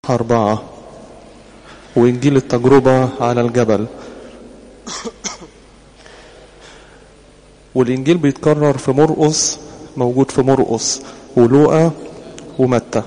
أربعة وإنجيل التجربة على الجبل والإنجيل بيتكرر في مرقس موجود في مرقس ولوقا ومتى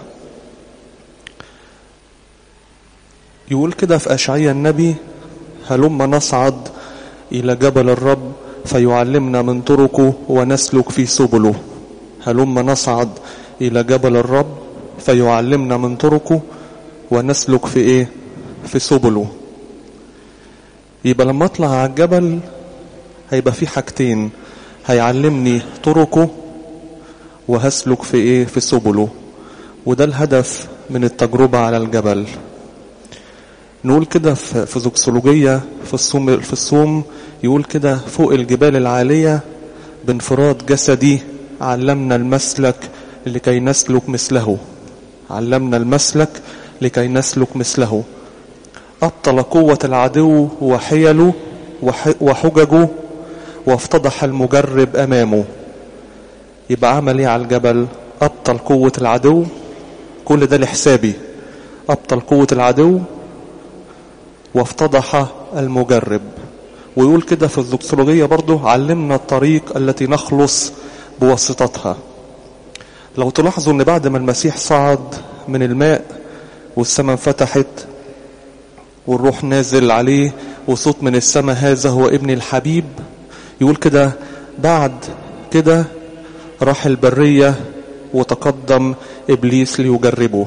يقول كده في أشعية النبي هلما نصعد إلى جبل الرب فيعلمنا من طرقه ونسلك في سبله هلما نصعد إلى جبل الرب فيعلمنا من طرقه ونسلك في إيه في سبله يبقى لما اطلع على الجبل هيبقى في حاجتين هيعلمني طرقه وهسلك في ايه في سبله وده الهدف من التجربة على الجبل نقول كده في زوكسولوجية في الصوم في الصوم يقول كده فوق الجبال العالية بانفراد جسدي علمنا المسلك لكي نسلك مثله علمنا المسلك لكي نسلك مثله أبطل قوة العدو وحيله وحججه وافتضح المجرب أمامه يبقى عمل ايه على الجبل أبطل قوة العدو كل ده لحسابي أبطل قوة العدو وافتضح المجرب ويقول كده في الزوكسولوجية برضو علمنا الطريق التي نخلص بواسطتها لو تلاحظوا ان بعد ما المسيح صعد من الماء والسماء انفتحت والروح نازل عليه وصوت من السماء هذا هو ابن الحبيب يقول كده بعد كده راح البرية وتقدم إبليس ليجربه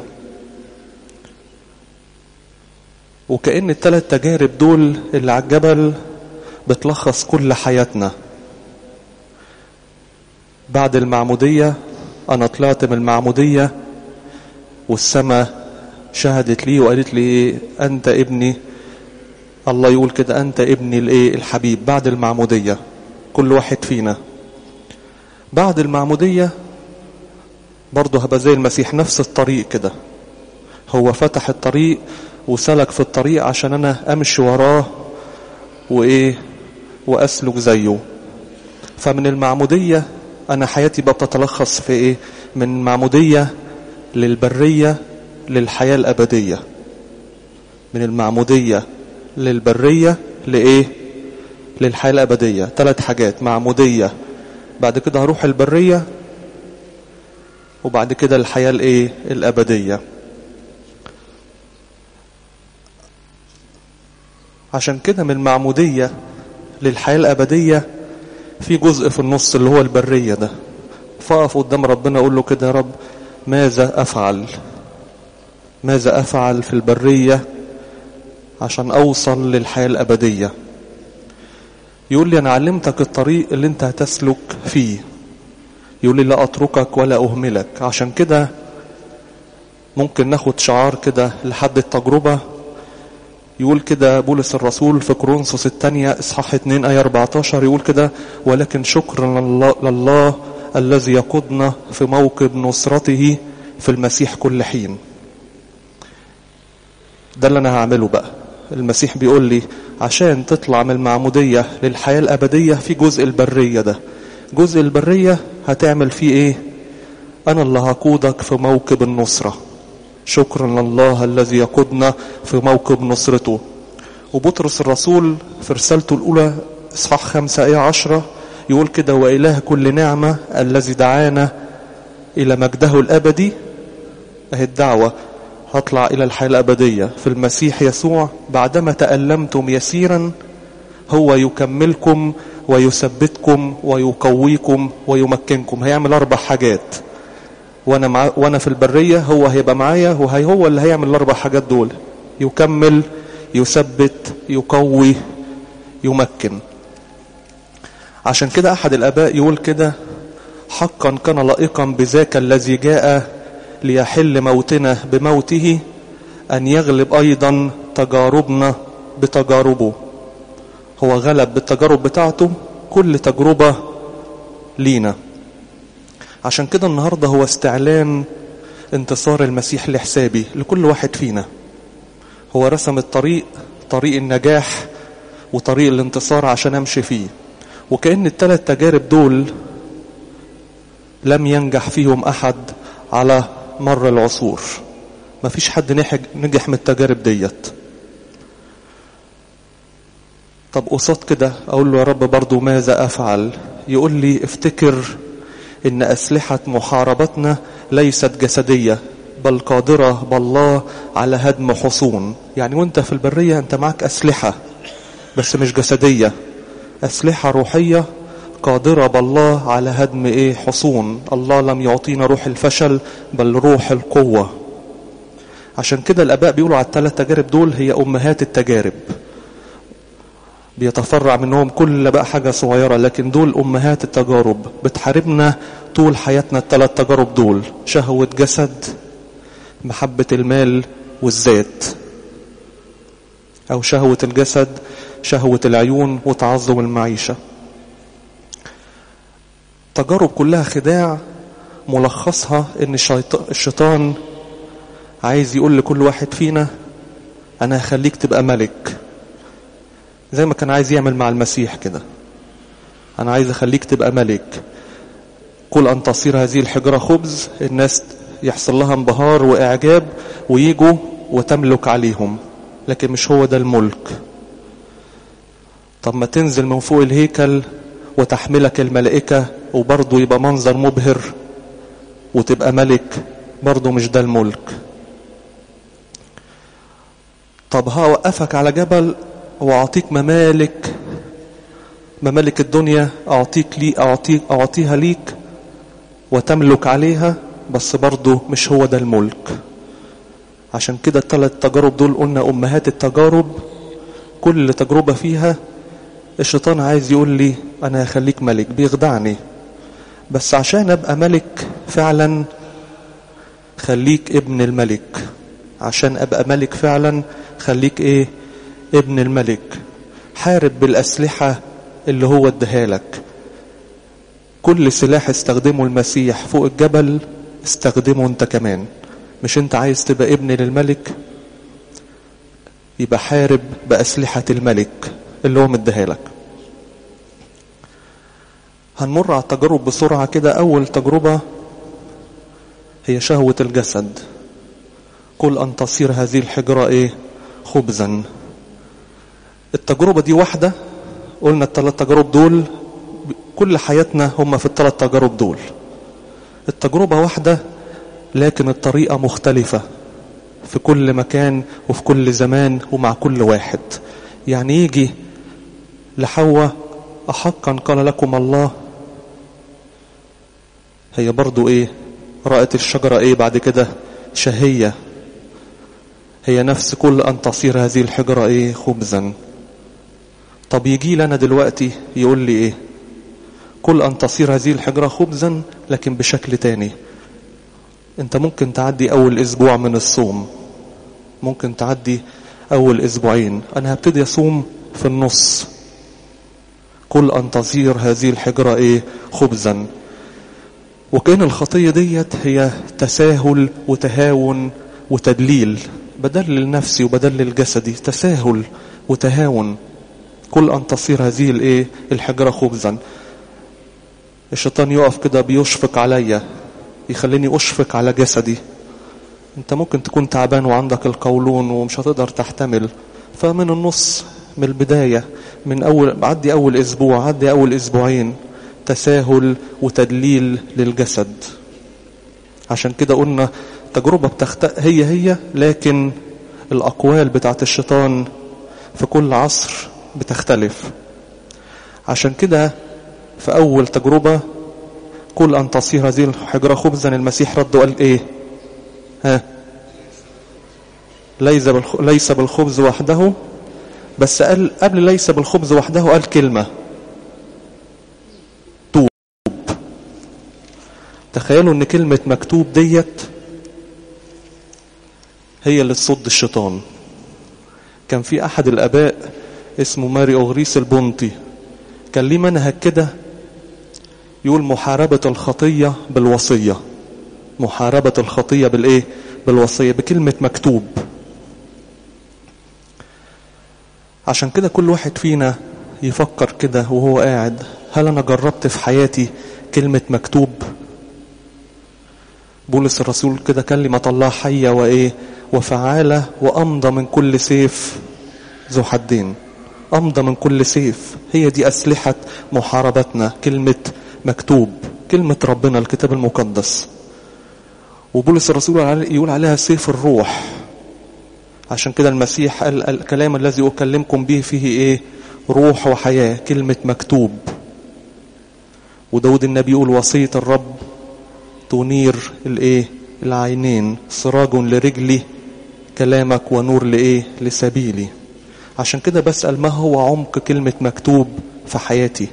وكأن الثلاث تجارب دول اللي على الجبل بتلخص كل حياتنا بعد المعمودية أنا طلعت من المعمودية والسماء شهدت لي وقالت لي أنت ابني الله يقول كده أنت ابني الإيه الحبيب بعد المعمودية كل واحد فينا بعد المعمودية برضه هبقى زي المسيح نفس الطريق كده هو فتح الطريق وسلك في الطريق عشان أنا أمشي وراه وإيه وأسلك زيه فمن المعمودية أنا حياتي بقى بتتلخص في إيه من معمودية للبرية للحياة الأبدية من المعمودية للبرية لإيه للحياة الأبدية ثلاث حاجات معمودية بعد كده هروح البرية وبعد كده الحياة الإيه الأبدية عشان كده من المعمودية للحياة الأبدية في جزء في النص اللي هو البرية ده فأقف قدام ربنا أقول له كده يا رب ماذا أفعل ماذا أفعل في البرية عشان أوصل للحياة الأبدية يقول لي أنا علمتك الطريق اللي أنت هتسلك فيه يقول لي لا أتركك ولا أهملك عشان كده ممكن ناخد شعار كده لحد التجربة يقول كده بولس الرسول في كورنثوس الثانية إصحاح 2 آية 14 يقول كده ولكن شكرا لله, لله الذي يقودنا في موكب نصرته في المسيح كل حين ده اللي أنا هعمله بقى المسيح بيقول لي عشان تطلع من المعمودية للحياة الأبدية في جزء البرية ده جزء البرية هتعمل فيه ايه أنا اللي هقودك في موكب النصرة شكرا لله الذي يقودنا في موكب نصرته وبطرس الرسول في رسالته الأولى إصحاح خمسة آية عشرة يقول كده وإله كل نعمة الذي دعانا إلى مجده الأبدي أهي الدعوة هطلع إلى الحياة الأبدية في المسيح يسوع بعدما تألمتم يسيرا هو يكملكم ويثبتكم ويقويكم ويمكنكم هيعمل أربع حاجات وأنا, مع وأنا في البرية هو هيبقى معايا وهي هو اللي هيعمل الأربع حاجات دول يكمل يثبت يقوي يمكن عشان كده أحد الآباء يقول كده حقا كان لائقا بذاك الذي جاء ليحل موتنا بموته أن يغلب أيضا تجاربنا بتجاربه هو غلب بالتجارب بتاعته كل تجربة لينا عشان كده النهاردة هو استعلان انتصار المسيح لحسابي لكل واحد فينا هو رسم الطريق طريق النجاح وطريق الانتصار عشان امشي فيه وكأن الثلاث تجارب دول لم ينجح فيهم أحد على مر العصور مفيش حد نحج نجح من التجارب ديت طب قصاد كده اقول له يا رب برضو ماذا افعل يقول لي افتكر ان اسلحة محاربتنا ليست جسدية بل قادرة بالله على هدم حصون يعني وانت في البرية انت معك اسلحة بس مش جسدية اسلحة روحية قادرة بالله على هدم ايه حصون الله لم يعطينا روح الفشل بل روح القوة عشان كده الاباء بيقولوا على الثلاث تجارب دول هي امهات التجارب بيتفرع منهم كل بقى حاجة صغيرة لكن دول أمهات التجارب بتحاربنا طول حياتنا الثلاث تجارب دول شهوة جسد محبة المال والذات أو شهوة الجسد شهوة العيون وتعظم المعيشة تجارب كلها خداع ملخصها ان الشيطان عايز يقول لكل واحد فينا انا هخليك تبقى ملك زي ما كان عايز يعمل مع المسيح كده انا عايز اخليك تبقى ملك قل ان تصير هذه الحجرة خبز الناس يحصل لها انبهار واعجاب ويجوا وتملك عليهم لكن مش هو ده الملك طب ما تنزل من فوق الهيكل وتحملك الملائكة وبرضه يبقى منظر مبهر وتبقى ملك برضه مش ده الملك طب هوقفك على جبل واعطيك ممالك ممالك الدنيا اعطيك لي اعطيك اعطيها ليك وتملك عليها بس برضه مش هو ده الملك عشان كده الثلاث تجارب دول قلنا امهات التجارب كل تجربة فيها الشيطان عايز يقول لي انا هخليك ملك بيخدعني بس عشان ابقى ملك فعلا خليك ابن الملك عشان ابقى ملك فعلا خليك ايه ابن الملك حارب بالاسلحة اللي هو اداها لك كل سلاح استخدمه المسيح فوق الجبل استخدمه انت كمان مش انت عايز تبقى ابن للملك يبقى حارب بأسلحة الملك اللي هو مديها لك هنمر على التجارب بسرعة كده أول تجربة هي شهوة الجسد قل أن تصير هذه الحجرة إيه خبزا التجربة دي واحدة قلنا الثلاث تجارب دول كل حياتنا هم في الثلاث تجارب دول التجربة واحدة لكن الطريقة مختلفة في كل مكان وفي كل زمان ومع كل واحد يعني يجي لحواء أحقا قال لكم الله هي برضو ايه رأت الشجرة ايه بعد كده شهية هي نفس كل أن تصير هذه الحجرة ايه خبزا طب يجي لنا دلوقتي يقول لي ايه كل أن تصير هذه الحجرة خبزا لكن بشكل تاني انت ممكن تعدي اول اسبوع من الصوم ممكن تعدي اول اسبوعين انا هبتدي اصوم في النص كل ان تصير هذه الحجرة ايه خبزا وكأن الخطية ديت هي تساهل وتهاون وتدليل بدلل نفسي وبدلل جسدي تساهل وتهاون كل ان تصير هذه الايه الحجرة خبزا الشيطان يقف كده بيشفق عليا يخليني أشفق على جسدي انت ممكن تكون تعبان وعندك القولون ومش هتقدر تحتمل فمن النص من البداية من أول عدي أول أسبوع عدي أول أسبوعين تساهل وتدليل للجسد عشان كده قلنا تجربة بتخت... هي هي لكن الأقوال بتاعت الشيطان في كل عصر بتختلف عشان كده في أول تجربة كل أن تصير هذه الحجرة خبزا المسيح رد وقال إيه ها ليس ليس بالخبز وحده بس قال قبل ليس بالخبز وحده قال كلمة توب تخيلوا ان كلمة مكتوب ديت هي اللي تصد الشيطان كان في احد الاباء اسمه ماري اغريس البنطي كان ليه منهج كده يقول محاربة الخطية بالوصية محاربة الخطية بالايه بالوصية بكلمة مكتوب عشان كده كل واحد فينا يفكر كده وهو قاعد هل انا جربت في حياتي كلمة مكتوب بولس الرسول كده كلمة الله حية وإيه وفعالة وأمضى من كل سيف ذو حدين أمضى من كل سيف هي دي أسلحة محاربتنا كلمة مكتوب كلمة ربنا الكتاب المقدس وبولس الرسول يقول عليها سيف الروح عشان كده المسيح قال الكلام الذي أكلمكم به فيه إيه روح وحياة كلمة مكتوب وداود النبي يقول وصية الرب تنير الإيه العينين سراج لرجلي كلامك ونور لإيه لسبيلي عشان كده بسأل ما هو عمق كلمة مكتوب في حياتي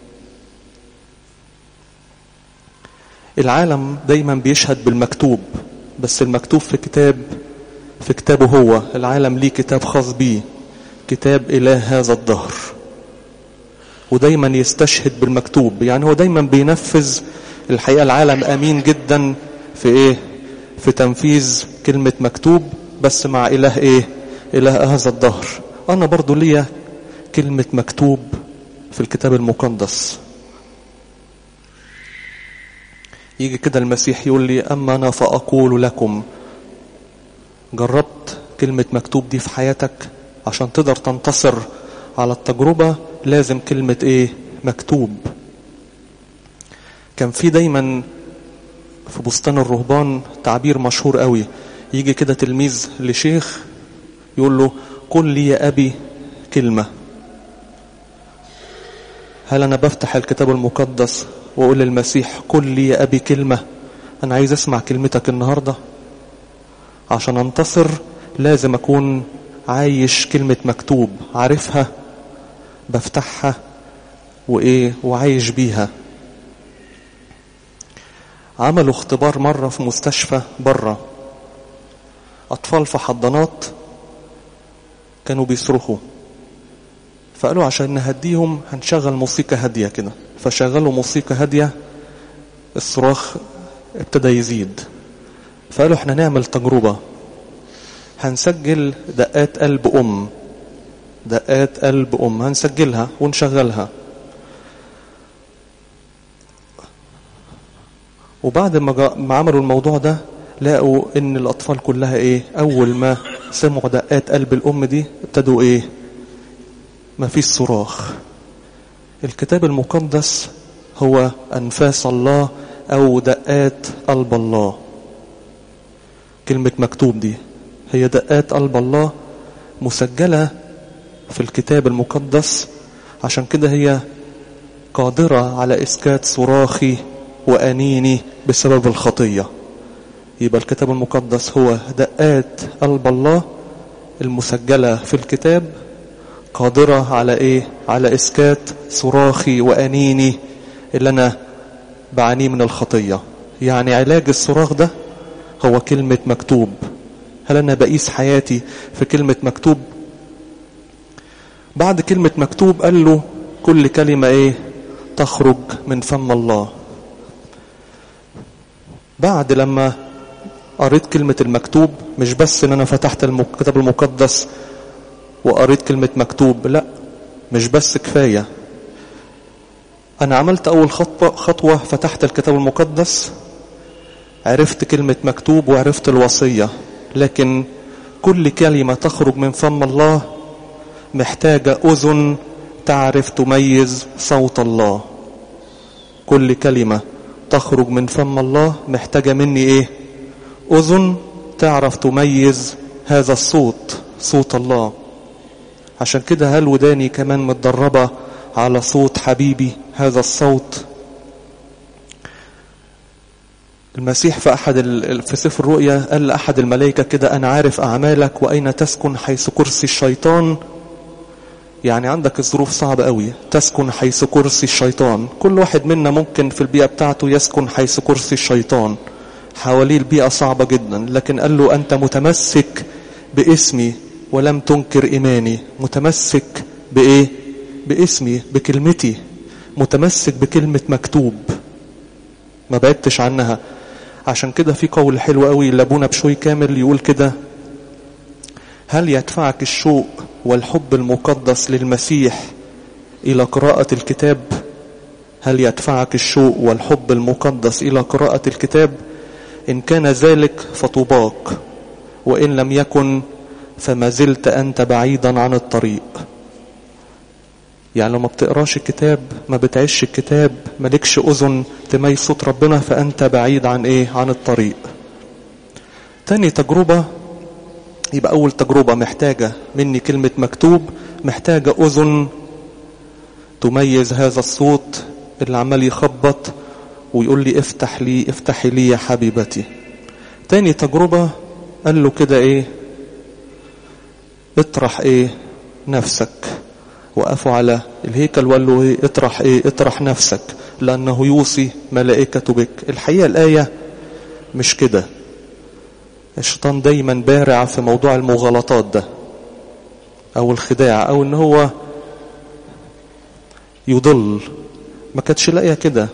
العالم دايما بيشهد بالمكتوب بس المكتوب في كتاب في كتابه هو العالم ليه كتاب خاص بيه كتاب إله هذا الدهر ودايما يستشهد بالمكتوب يعني هو دايما بينفذ الحقيقة العالم أمين جدا في إيه في تنفيذ كلمة مكتوب بس مع إله إيه إله هذا الدهر أنا برضو ليا كلمة مكتوب في الكتاب المقدس يجي كده المسيح يقول لي أما أنا فأقول لكم جربت كلمة مكتوب دي في حياتك عشان تقدر تنتصر على التجربة لازم كلمة ايه مكتوب كان في دايما في بستان الرهبان تعبير مشهور قوي يجي كده تلميذ لشيخ يقول له قل لي يا أبي كلمة هل أنا بفتح الكتاب المقدس وأقول للمسيح قل لي يا أبي كلمة أنا عايز أسمع كلمتك النهاردة عشان أنتصر لازم أكون عايش كلمة مكتوب عارفها بفتحها وإيه وعايش بيها عملوا اختبار مرة في مستشفى بره أطفال في حضانات كانوا بيصرخوا فقالوا عشان نهديهم هنشغل موسيقى هادية كده فشغلوا موسيقى هادية الصراخ ابتدى يزيد فقالوا احنا نعمل تجربة هنسجل دقات قلب أم دقات قلب أم هنسجلها ونشغلها وبعد ما, ما عملوا الموضوع ده لقوا ان الاطفال كلها ايه اول ما سمعوا دقات قلب الام دي ابتدوا ايه ما فيش صراخ الكتاب المقدس هو انفاس الله او دقات قلب الله كلمة مكتوب دي هي دقات قلب الله مسجلة في الكتاب المقدس عشان كده هي قادرة على إسكات صراخي وأنيني بسبب الخطية يبقى الكتاب المقدس هو دقات قلب الله المسجلة في الكتاب قادرة على إيه؟ على إسكات صراخي وأنيني اللي أنا بعانيه من الخطية يعني علاج الصراخ ده هو كلمة مكتوب هل أنا بقيس حياتي في كلمة مكتوب بعد كلمة مكتوب قال له كل كلمة إيه تخرج من فم الله بعد لما قريت كلمة المكتوب مش بس ان انا فتحت الكتاب المقدس وقريت كلمة مكتوب لا مش بس كفاية انا عملت اول خطوة, خطوة فتحت الكتاب المقدس عرفت كلمة مكتوب وعرفت الوصية لكن كل كلمة تخرج من فم الله محتاجة أذن تعرف تميز صوت الله كل كلمة تخرج من فم الله محتاجة مني ايه اذن تعرف تميز هذا الصوت صوت الله عشان كده هل وداني كمان متدربة على صوت حبيبي هذا الصوت المسيح في أحد في سفر الرؤيا قال لأحد الملائكة كده أنا عارف أعمالك وأين تسكن حيث كرسي الشيطان يعني عندك الظروف صعبة قوي تسكن حيث كرسي الشيطان كل واحد منا ممكن في البيئة بتاعته يسكن حيث كرسي الشيطان حواليه البيئة صعبة جدا لكن قال له أنت متمسك باسمي ولم تنكر إيماني متمسك بإيه باسمي بكلمتي متمسك بكلمة مكتوب ما بعدتش عنها عشان كده في قول حلو قوي لابونا بشوي كامل يقول كده هل يدفعك الشوق والحب المقدس للمسيح إلى قراءة الكتاب هل يدفعك الشوق والحب المقدس إلى قراءة الكتاب إن كان ذلك فطوباك وإن لم يكن فما زلت أنت بعيدا عن الطريق يعني لو ما بتقراش الكتاب ما بتعيش الكتاب مالكش أذن تميز صوت ربنا فأنت بعيد عن إيه عن الطريق تاني تجربة يبقى أول تجربة محتاجة مني كلمة مكتوب محتاجة أذن تميز هذا الصوت اللي عمال يخبط ويقول لي افتح لي افتحي لي يا حبيبتي تاني تجربة قال له كده ايه اطرح ايه نفسك وقفوا على الهيكل وقال له ايه اطرح ايه اطرح نفسك لانه يوصي ملائكته بك الحقيقة الآية مش كده الشيطان دايما بارع في موضوع المغالطات ده او الخداع او ان هو يضل ما كانتش لاقيه كده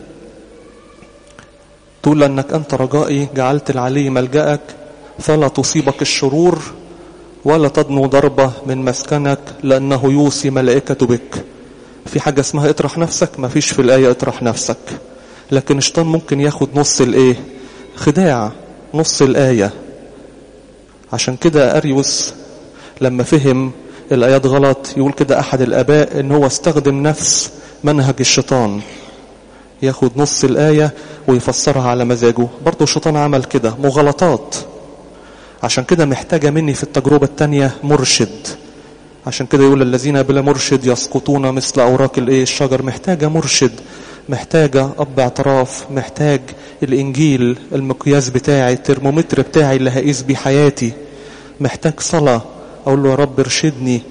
تقول انك انت رجائي جعلت العلي ملجأك فلا تصيبك الشرور ولا تدنو ضربة من مسكنك لأنه يوصي ملائكته بك في حاجة اسمها اطرح نفسك ما فيش في الآية اطرح نفسك لكن الشيطان ممكن ياخد نص الايه خداع نص الآية عشان كده أريوس لما فهم الآيات غلط يقول كده أحد الآباء إن هو استخدم نفس منهج الشيطان ياخد نص الآية ويفسرها على مزاجه برضه الشيطان عمل كده مغالطات عشان كده محتاجة مني في التجربة التانية مرشد عشان كده يقول الذين بلا مرشد يسقطون مثل أوراق الإيه الشجر محتاجة مرشد محتاجة أب اعتراف محتاج الإنجيل المقياس بتاعي الترمومتر بتاعي اللي هقيس بيه حياتي محتاج صلاة أقول له يا رب ارشدني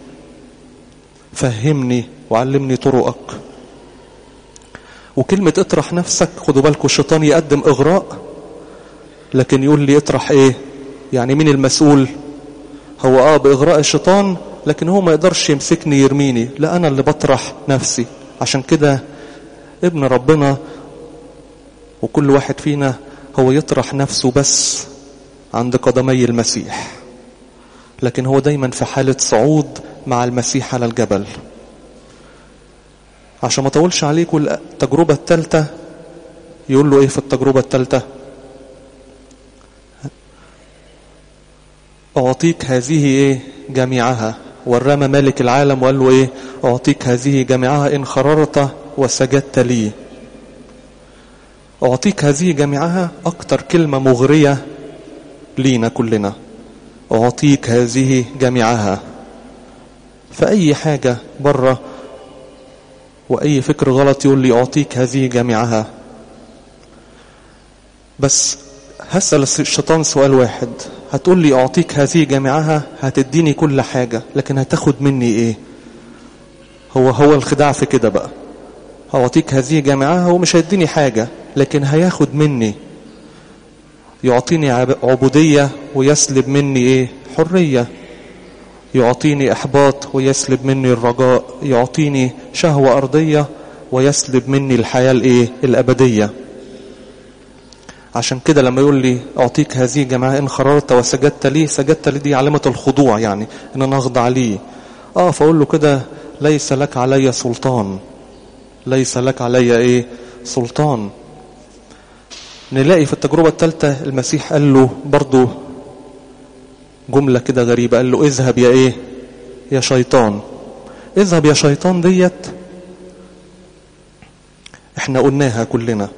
فهمني وعلمني طرقك وكلمة اطرح نفسك خدوا بالكم الشيطان يقدم إغراء لكن يقول لي اطرح ايه يعني مين المسؤول هو اه بإغراء الشيطان لكن هو ما يقدرش يمسكني يرميني لا أنا اللي بطرح نفسي عشان كده ابن ربنا وكل واحد فينا هو يطرح نفسه بس عند قدمي المسيح لكن هو دايما في حالة صعود مع المسيح على الجبل عشان ما طولش عليكم التجربة الثالثة يقول له ايه في التجربة الثالثة أعطيك هذه إيه جميعها ورمى مالك العالم وقال له إيه أعطيك هذه جميعها إن خررت وسجدت لي أعطيك هذه جميعها أكتر كلمة مغرية لينا كلنا أعطيك هذه جميعها فأي حاجة بره وأي فكر غلط يقول لي أعطيك هذه جميعها بس هسأل الشيطان سؤال واحد هتقول لي أعطيك هذه جميعها هتديني كل حاجة لكن هتاخد مني إيه هو هو الخداع في كده بقى أعطيك هذه جميعها هو مش هيديني حاجة لكن هياخد مني يعطيني عبودية ويسلب مني إيه حرية يعطيني إحباط ويسلب مني الرجاء يعطيني شهوة أرضية ويسلب مني الحياة الإيه الأبدية عشان كده لما يقول لي أعطيك هذه جماعة إن خررت وسجدت لي سجدت لي دي علامة الخضوع يعني إن أنا أخضع ليه آه فأقول له كده ليس لك علي سلطان ليس لك علي إيه سلطان نلاقي في التجربة الثالثة المسيح قال له برضو جملة كده غريبة قال له اذهب يا ايه يا شيطان اذهب يا شيطان ديت احنا قلناها كلنا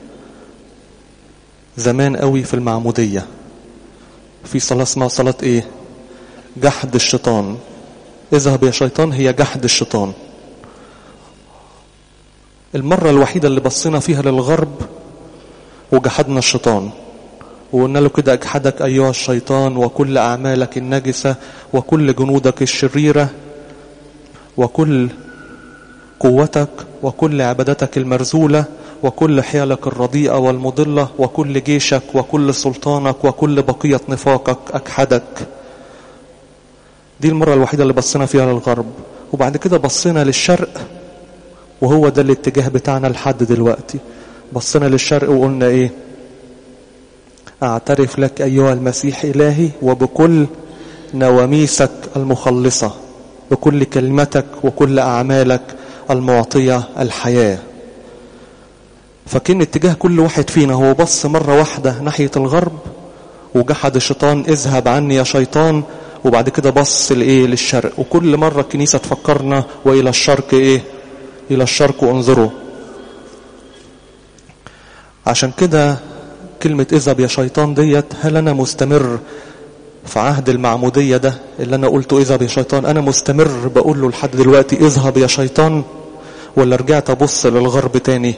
زمان قوي في المعمودية في صلاة اسمها صلاة ايه جحد الشيطان اذهب يا شيطان هي جحد الشيطان المرة الوحيدة اللي بصينا فيها للغرب وجحدنا الشيطان وقلنا له كده اجحدك ايها الشيطان وكل اعمالك النجسة وكل جنودك الشريرة وكل قوتك وكل عبادتك المرزولة وكل حيلك الرديئة والمضلة وكل جيشك وكل سلطانك وكل بقية نفاقك أكحدك دي المرة الوحيدة اللي بصينا فيها للغرب وبعد كده بصينا للشرق وهو ده الاتجاه بتاعنا لحد دلوقتي بصينا للشرق وقلنا ايه اعترف لك ايها المسيح الهي وبكل نواميسك المخلصة بكل كلمتك وكل اعمالك المعطية الحياة فكان اتجاه كل واحد فينا هو بص مرة واحدة ناحية الغرب وجحد الشيطان اذهب عني يا شيطان وبعد كده بص لايه للشرق وكل مرة الكنيسة تفكرنا والى الشرق ايه الى الشرق انظروا عشان كده كلمة اذهب يا شيطان ديت هل انا مستمر في عهد المعمودية ده اللي انا قلته اذهب يا شيطان انا مستمر بقول له لحد دلوقتي اذهب يا شيطان ولا رجعت ابص للغرب تاني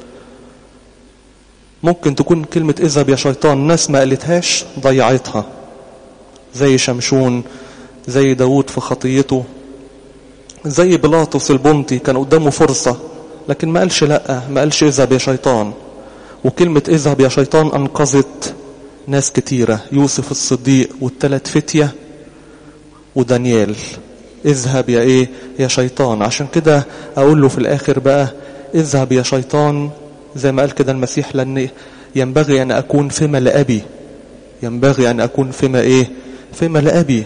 ممكن تكون كلمة اذهب يا شيطان ناس ما قالتهاش ضيعتها زي شمشون زي داود في خطيته زي بلاطس البنطي كان قدامه فرصة لكن ما قالش لا ما قالش اذهب يا شيطان وكلمة اذهب يا شيطان انقذت ناس كتيرة يوسف الصديق والتلات فتية ودانيال اذهب يا ايه يا شيطان عشان كده اقول له في الاخر بقى اذهب يا شيطان زي ما قال كده المسيح لان ينبغي ان اكون فيما لابي ينبغي ان اكون فيما ايه فيما لابي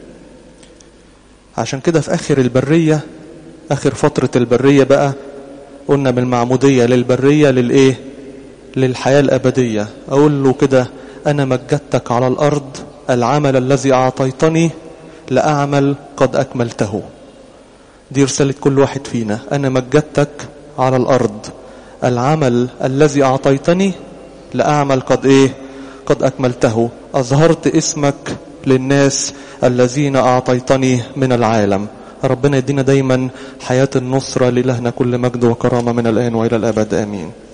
عشان كده في اخر البرية اخر فترة البرية بقى قلنا من المعمودية للبرية للايه للحياة الابدية اقول له كده انا مجدتك على الارض العمل الذي اعطيتني لاعمل قد اكملته دي رسالة كل واحد فينا انا مجدتك على الارض العمل الذي اعطيتني لاعمل قد ايه قد اكملته اظهرت اسمك للناس الذين اعطيتني من العالم ربنا يدينا دايما حياة النصرة لإلهنا كل مجد وكرامة من الآن وإلى الأبد آمين